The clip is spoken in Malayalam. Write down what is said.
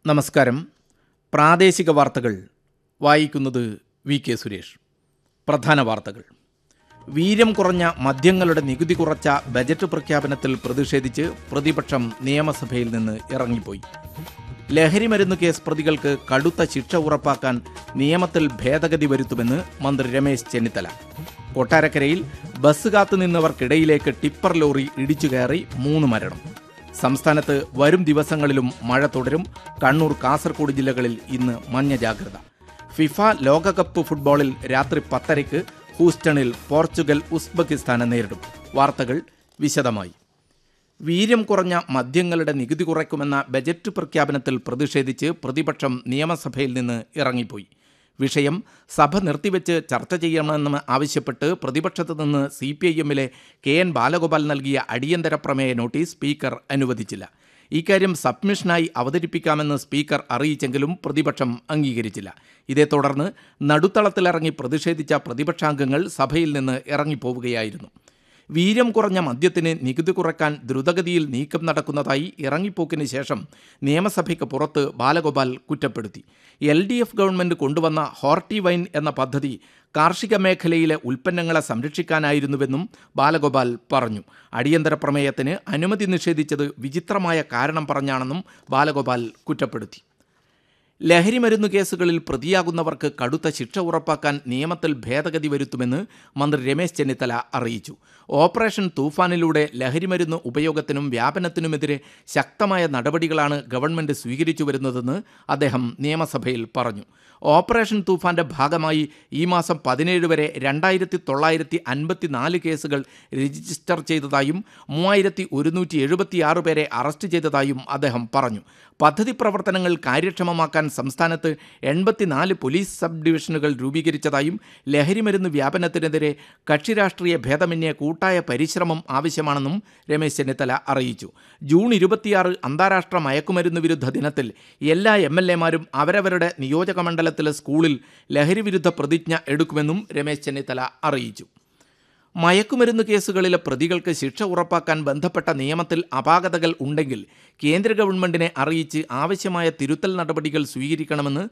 നമസ്കാരം പ്രാദേശിക വാർത്തകൾ വായിക്കുന്നത് വി കെ സുരേഷ് പ്രധാന വാർത്തകൾ വീര്യം കുറഞ്ഞ മദ്യങ്ങളുടെ നികുതി കുറച്ച ബജറ്റ് പ്രഖ്യാപനത്തിൽ പ്രതിഷേധിച്ച് പ്രതിപക്ഷം നിയമസഭയിൽ നിന്ന് ഇറങ്ങിപ്പോയി ലഹരി മരുന്ന് കേസ് പ്രതികൾക്ക് കടുത്ത ശിക്ഷ ഉറപ്പാക്കാൻ നിയമത്തിൽ ഭേദഗതി വരുത്തുമെന്ന് മന്ത്രി രമേശ് ചെന്നിത്തല കൊട്ടാരക്കരയിൽ ബസ് കാത്തുനിന്നവർക്കിടയിലേക്ക് ടിപ്പർ ലോറി ഇടിച്ചു കയറി മൂന്ന് മരണം സംസ്ഥാനത്ത് വരും ദിവസങ്ങളിലും മഴ തുടരും കണ്ണൂർ കാസർഗോഡ് ജില്ലകളിൽ ഇന്ന് മഞ്ഞ ജാഗ്രത ഫിഫ ലോകകപ്പ് ഫുട്ബോളിൽ രാത്രി പത്തരയ്ക്ക് ഹൂസ്റ്റണിൽ പോർച്ചുഗൽ ഉസ്ബെക്കിസ്ഥാനെ നേരിടും വാർത്തകൾ വിശദമായി വീര്യം കുറഞ്ഞ മദ്യങ്ങളുടെ നികുതി കുറയ്ക്കുമെന്ന ബജറ്റ് പ്രഖ്യാപനത്തിൽ പ്രതിഷേധിച്ച് പ്രതിപക്ഷം നിയമസഭയിൽ നിന്ന് ഇറങ്ങിപ്പോയി വിഷയം സഭ നിർത്തിവെച്ച് ചർച്ച ചെയ്യണമെന്ന് ആവശ്യപ്പെട്ട് പ്രതിപക്ഷത്ത് നിന്ന് സി പി ഐ എമ്മിലെ കെ എൻ ബാലഗോപാൽ നൽകിയ അടിയന്തര പ്രമേയ നോട്ടീസ് സ്പീക്കർ അനുവദിച്ചില്ല ഇക്കാര്യം സബ്മിഷനായി അവതരിപ്പിക്കാമെന്ന് സ്പീക്കർ അറിയിച്ചെങ്കിലും പ്രതിപക്ഷം അംഗീകരിച്ചില്ല ഇതേ തുടർന്ന് നടുത്തളത്തിലിറങ്ങി പ്രതിഷേധിച്ച പ്രതിപക്ഷാംഗങ്ങൾ സഭയിൽ നിന്ന് ഇറങ്ങിപ്പോവുകയായിരുന്നു വീര്യം കുറഞ്ഞ മദ്യത്തിന് നികുതി കുറയ്ക്കാൻ ദ്രുതഗതിയിൽ നീക്കം നടക്കുന്നതായി ഇറങ്ങിപ്പോക്കിന് ശേഷം നിയമസഭയ്ക്ക് പുറത്ത് ബാലഗോപാൽ കുറ്റപ്പെടുത്തി എൽ ഡി എഫ് ഗവൺമെൻറ് കൊണ്ടുവന്ന ഹോർട്ടി വൈൻ എന്ന പദ്ധതി കാർഷിക മേഖലയിലെ ഉൽപ്പന്നങ്ങളെ സംരക്ഷിക്കാനായിരുന്നുവെന്നും ബാലഗോപാൽ പറഞ്ഞു അടിയന്തര പ്രമേയത്തിന് അനുമതി നിഷേധിച്ചത് വിചിത്രമായ കാരണം പറഞ്ഞാണെന്നും ബാലഗോപാൽ കുറ്റപ്പെടുത്തി ലഹരി മരുന്ന് കേസുകളിൽ പ്രതിയാകുന്നവർക്ക് കടുത്ത ശിക്ഷ ഉറപ്പാക്കാൻ നിയമത്തിൽ ഭേദഗതി വരുത്തുമെന്ന് മന്ത്രി രമേശ് ചെന്നിത്തല അറിയിച്ചു ഓപ്പറേഷൻ തൂഫാനിലൂടെ ലഹരിമരുന്ന് ഉപയോഗത്തിനും വ്യാപനത്തിനുമെതിരെ ശക്തമായ നടപടികളാണ് ഗവൺമെന്റ് സ്വീകരിച്ചു വരുന്നതെന്ന് അദ്ദേഹം നിയമസഭയിൽ പറഞ്ഞു ഓപ്പറേഷൻ തൂഫാന്റെ ഭാഗമായി ഈ മാസം പതിനേഴ് വരെ രണ്ടായിരത്തി തൊള്ളായിരത്തി അൻപത്തി നാല് കേസുകൾ രജിസ്റ്റർ ചെയ്തതായും മൂവായിരത്തി ഒരുന്നൂറ്റി എഴുപത്തിയാറ് പേരെ അറസ്റ്റ് ചെയ്തതായും അദ്ദേഹം പറഞ്ഞു പദ്ധതി പ്രവർത്തനങ്ങൾ കാര്യക്ഷമമാക്കാൻ സംസ്ഥാനത്ത് എൺപത്തിനാല് പോലീസ് സബ് ഡിവിഷനുകൾ രൂപീകരിച്ചതായും ലഹരിമരുന്ന് വ്യാപനത്തിനെതിരെ കക്ഷിരാഷ്ട്രീയ ഭേദമന്യേ കൂട്ടായ പരിശ്രമം ആവശ്യമാണെന്നും രമേശ് ചെന്നിത്തല അറിയിച്ചു ജൂൺ ഇരുപത്തിയാറ് അന്താരാഷ്ട്ര മയക്കുമരുന്ന് വിരുദ്ധ ദിനത്തിൽ എല്ലാ എം എൽ എമാരും അവരവരുടെ നിയോജക മണ്ഡലത്തിലെ സ്കൂളിൽ ലഹരി വിരുദ്ധ പ്രതിജ്ഞ എടുക്കുമെന്നും രമേശ് ചെന്നിത്തല അറിയിച്ചു മയക്കുമരുന്ന് കേസുകളിലെ പ്രതികൾക്ക് ശിക്ഷ ഉറപ്പാക്കാൻ ബന്ധപ്പെട്ട നിയമത്തിൽ അപാകതകൾ ഉണ്ടെങ്കിൽ കേന്ദ്ര ഗവൺമെന്റിനെ അറിയിച്ച് ആവശ്യമായ തിരുത്തൽ നടപടികൾ സ്വീകരിക്കണമെന്ന്